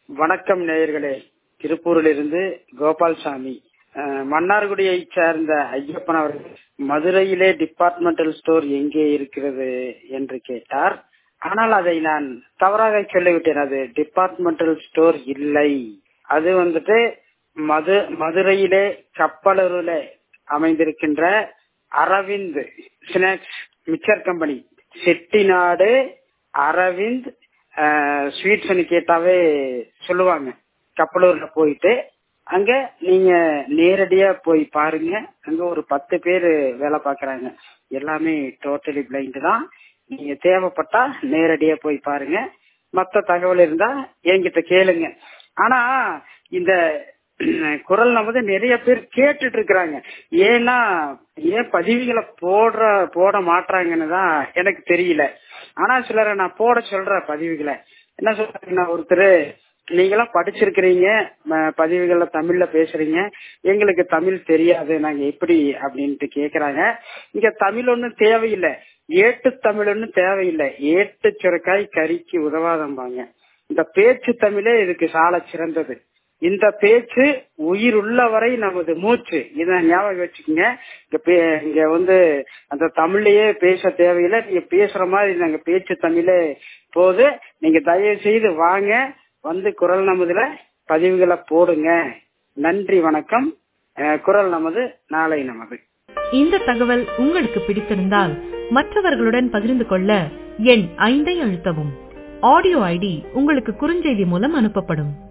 வணக்கம் நேயர்களே திருப்பூரிலிருந்து கோபால்சாமி அஹ், மன்னார்குடியைச் சேர்ந்த ஐயப்பன் அவர்கள் மதுரையிலே டிபார்ட்மெண்டல் ஸ்டோர் எங்கே இருக்கிறது என்று கேட்டார் ஆனால் அதை நான் தவறாக சொல்லிவிட்டேன் அது டிபார்ட்மெண்டல் ஸ்டோர் இல்லை அது வந்துட்டு மது மதுரையிலே கப்பலூரில் அமைந்திருக்கின்ற Aravind snacks mixture company Chettinad Aravind ஸ்வீட்ஸ்னு கேட்டாவே சொல்லுவாங்க கப்பலூர்ல போயிட்டு அங்க நீங்க நேரடியா போய் பாருங்க அங்க ஒரு பத்து பேர் வேலை பாக்குறாங்க எல்லாமே டோட்டலி பிளைண்ட் தான் நீங்க தேவைப்பட்டா நேரடியா போய் பாருங்க மத்த தகவல் இருந்தா என்கிட்ட கேளுங்க ஆனா இந்த குரல் நமது நிறைய பேர் கேட்டுட்டு இருக்கிறாங்க ஏன்னா ஏன் பதிவுகளை போடுற போட மாட்டாங்கன்னு தான் எனக்கு தெரியல ஆனா சிலரை நான் போட சொல்ற பதிவுகளை என்ன சொல்றாங்கன்னா ஒருத்தர் நீங்களாம் படிச்சிருக்கிறீங்க ம- பதிவுகள்ல தமிழ்ல பேசுறீங்க எங்களுக்கு தமிழ் தெரியாது நாங்க எப்படி அப்படின்ட்டு கேக்குறாங்க இங்க தமிழ் ஒண்ணும் தேவையில்லை ஏட்டு தமிழ் ஒண்ணும் தேவையில்லை ஏட்டு சுரக்காய் கறிக்கு உதவாதம்பாங்க இந்த பேச்சு தமிழே இதுக்கு சால சிறந்தது இந்த பேச்சு உயிர் உள்ளவரை நமது மூச்சு இதை ஞாபகம் வச்சுக்கோங்க இங்க பே- இங்க வந்து அந்த தமிழ்லயே பேச தேவையில்லை நீங்க பேசுற மாதிரி நாங்க பேச்சு தமிழே போது நீங்க தயவு செய்து வாங்க வந்து குரல் நமதுல பதிவுகளை போடுங்க நன்றி வணக்கம் அஹ் குரல் நமது நாளை நமது இந்த தகவல் உங்களுக்கு பிடித்திருந்தால் மற்றவர்களுடன் பகிர்ந்து கொள்ள எண் ஐந்தை அழுத்தவும் ஆடியோ ஐடி உங்களுக்கு குறுஞ்செய்தி மூலம் அனுப்பப்படும்